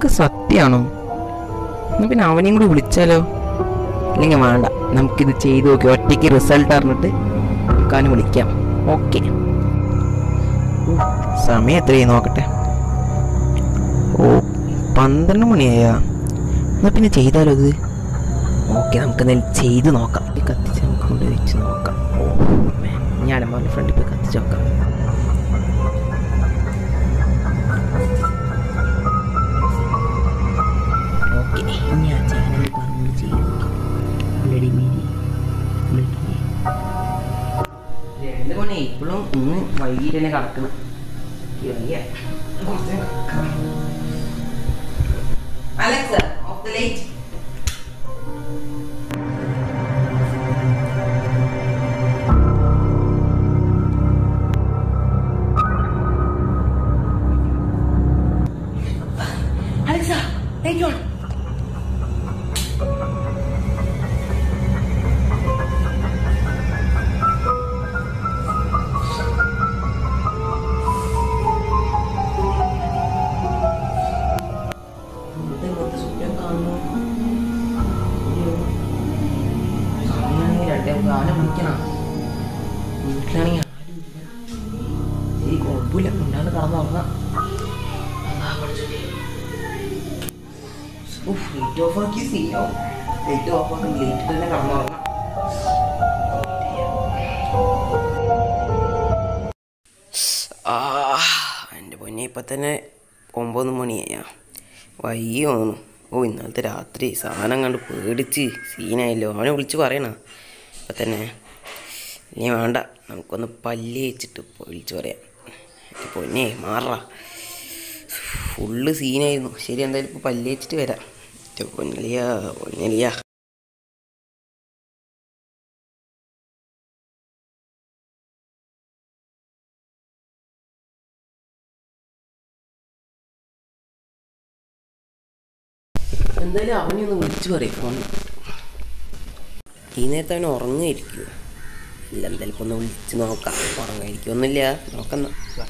ഇതൊക്കെ സത്യമാണോ എന്നാ പിന്നെ അവനെയും കൂടി വിളിച്ചാലോ അല്ലെങ്കിൽ വേണ്ട നമുക്കിത് ചെയ്ത് നോക്കി ഒറ്റയ്ക്ക് റിസൾട്ട് അറിഞ്ഞിട്ട് നമുക്കവനെ വിളിക്കാം ഓക്കെ സമയം എത്രയായി നോക്കട്ടെ ഓ പന്ത്രണ്ട് മണിയായാ എന്നാ പിന്നെ ചെയ്താലോ ഇത് ഓക്കെ നമുക്ക് എന്തായാലും ചെയ്ത് നോക്കാം ഇത് കത്തിച്ച് നമുക്ക് കൊണ്ട് വെച്ച് നോക്കാം ഓ ഞാൻ അലമാരുടെ ഫ്രണ്ടിൽ പോയി കത്തിച്ച് നോക്കാം ഓക്കെ ഇനി ആ ചാനൽ പറഞ്ഞു ചെയ്യും ബ്ലഡി മേരി ബ്ലഡി രണ്ട് മണി ഇപ്പോഴും ഇന്ന് വൈകിട്ട് തന്നെ കിടക്കണം Alexa off the light Alexa light on ഇവിടുത്തെ ഇങ്ങോട്ട് ചുറ്റും കാണുന്നു അയ്യോ. സമയമാണെങ്കിൽ രണ്ടേ കാലം വിളിക്കണം വീട്ടിലാണെങ്കിൽ ആരുമില്ല ശരി കുഴപ്പമില്ല ഉണ്ടാണ്ട് കടന്നുറങ്ങാം ലൈറ്റ് ഓഫ് ആക്കി സീനാവും ലൈറ്റ് ഓഫ് ആക്കി ലൈറ്റ് തന്നെ കടന്നുറങ്ങാം ആ എൻ്റെ പൊന്നെ ഇപ്പം തന്നെ ഒമ്പത് മണിയായ വൈകി തോന്നുന്നു ഓ ഇന്നലത്തെ രാത്രി സാധനം കണ്ട് പേടിച്ച് സീനായല്ലോ അവനെ വിളിച്ച് പറയണ ഇപ്പം തന്നെ ഇനി വേണ്ട നമുക്കൊന്ന് പല്ല് വെച്ചിട്ട് വിളിച്ച് പറയാം എൻ്റെ പൊന്നെ മാറാ ഫുള്ള് സീനായിരുന്നു ശരി എന്തായാലും ഇപ്പോൾ പല്ല് വെച്ചിട്ട് വരാം എൻ്റെ പൊന്നലിയാ പൊന്നലിയാ എന്തായാലും അവനെ ഒന്ന് വിളിച്ചു പറയും ഫോൺ ഈ നേരത്തെ അവൻ ഉറങ്ങായിരിക്കുമോ ഇല്ല എന്തായാലും ഇപ്പൊ ഒന്ന് വിളിച്ച് നോക്കാം ഉറങ്ങായിരിക്കുമൊന്നുമില്ല നോക്കാം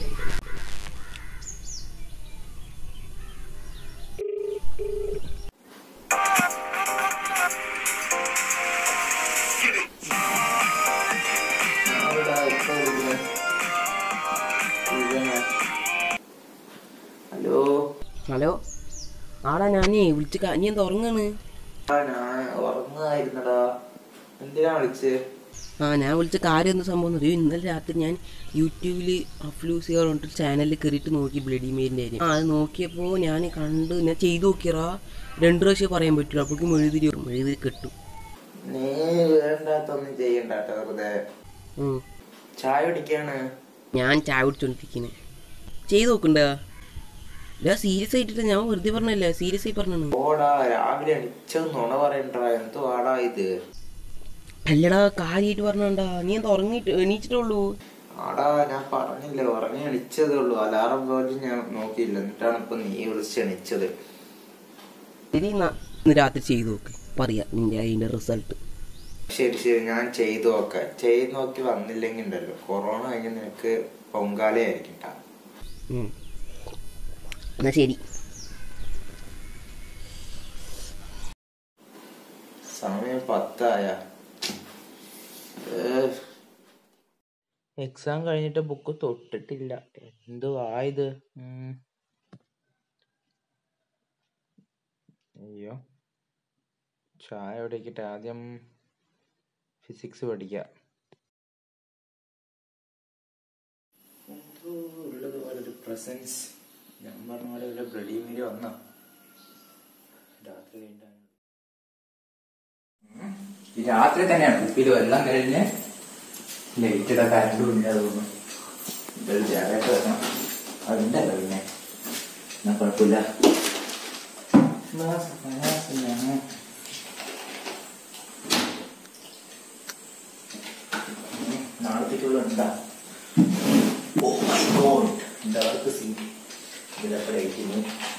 ഹലോ ഹലോ ആടാ ഞാനേ വിളിച്ച് ക- നീ എന്താ ഉറങ്ങാണ് ആ ഞാൻ ഉറങ്ങുമായിരുന്നടാ എന്തിനാ വിളിച്ചേ ആ ഞാൻ വിളിച്ച കാര്യം എന്താ സംഭവം അറിയോ ഇന്നലെ രാത്രി ഞാൻ യൂട്യൂബിൽ അഫ്ലൂസിയർ പറഞ്ഞിട്ട് ചാനലിൽ കയറിയിട്ട് നോക്കി ബ്ലഡി മേരിൻ്റെ കാര്യം ആ അത് നോക്കിയപ്പോൾ ഞാൻ കണ്ട് ഞാൻ ചെയ്ത് നോക്കിയറാ രണ്ട് പ്രാവശ്യം പറയാൻ പറ്റില്ല അപ്പോഴേക്കും മെഴുതിരി മെഴുതിരി കിട്ടും നീ വേണ്ടാത്തൊന്നും ചെയ്യണ്ട ട്ടോ വെറുതെ ഉം. ചായ കുടിക്കാണ് ഞാൻ ചായ കുടിച്ചോണ്ടിരിക്കുന്നത് ചെയ്ത് നോക്കണ്ട ഞാൻ സീരിയസ് ആയിട്ടില്ല ഞാൻ വെറുതെ പറഞ്ഞല്ലേ സീരിയസ് ആയി പറഞ്ഞു ഓടാ രാവിലെ എണിച്ചത് നുണ പറയണ്ടാ എന്തോ ആടാ ഇത് അല്ലടാ കാര്യമായിട്ട് പറഞ്ഞാ നീ എന്താ ഉറങ്ങിയിട്ട് എണീച്ചിട്ടുള്ളൂ ആടാ ഞാൻ പറഞ്ഞില്ലേ ഉറങ്ങി എണിച്ചതേ ഉള്ളൂ അലാറം പോലും ഞാൻ നോക്കിയില്ല എന്നിട്ടാണ് ഇപ്പൊ നീ വിളിച്ച് എണിച്ചത് ഇനി ന- ഇന്ന് രാത്രി ചെയ്ത് നോക്ക് പറയാം നിന്റെ അതിന്റെ റിസൾട്ട് ശരി ശരി ഞാൻ ചെയ്തു നോക്കാം ചെയ്ത് നോക്കി വന്നില്ലെങ്കിൽ ഉണ്ടല്ലോ കൊറോണ കഴിഞ്ഞ് നിനക്ക് പൊങ്കാലയായിരിക്കും ട്ടാ. എന്നാ ശരി സമയം പത്തായ എക്സാം കഴിഞ്ഞിട്ട് ബുക്ക് തൊട്ടിട്ടില്ല എന്തു ആയത് അയ്യോ ചായ കുടിക്കട്ടെ ആദ്യം ഫിസിക്സ് പഠിക്കാം എന്തോ ഉള്ളത് പോലെ ഒരു പ്രസൻസ് ഞാൻ പറഞ്ഞ പോലെ വല്ല ബ്ലഡി മീരി വന്ന രാത്രി കഴിഞ്ഞിട്ടാണ് ഈ രാത്രി തന്നെയാണ് കുപ്പിയിൽ വെള്ളം കഴിഞ്ഞ് ലൈറ്റ് ഇടാൻ കറണ്ടും ഇല്ല തോന്നുന്നു ഇതൊരു ജാഗ്രത വേണം അതുണ്ടല്ലോ പിന്നെ എന്നാ കുഴപ്പമില്ല ഗ്ലാസ്, ഗ്ലാസ് ഞാൻ- ഉം, നാളത്തേക്കുള്ള ഉണ്ടാ oh my god dark scene ഇതിലൊക്കെ ലൈറ്റ്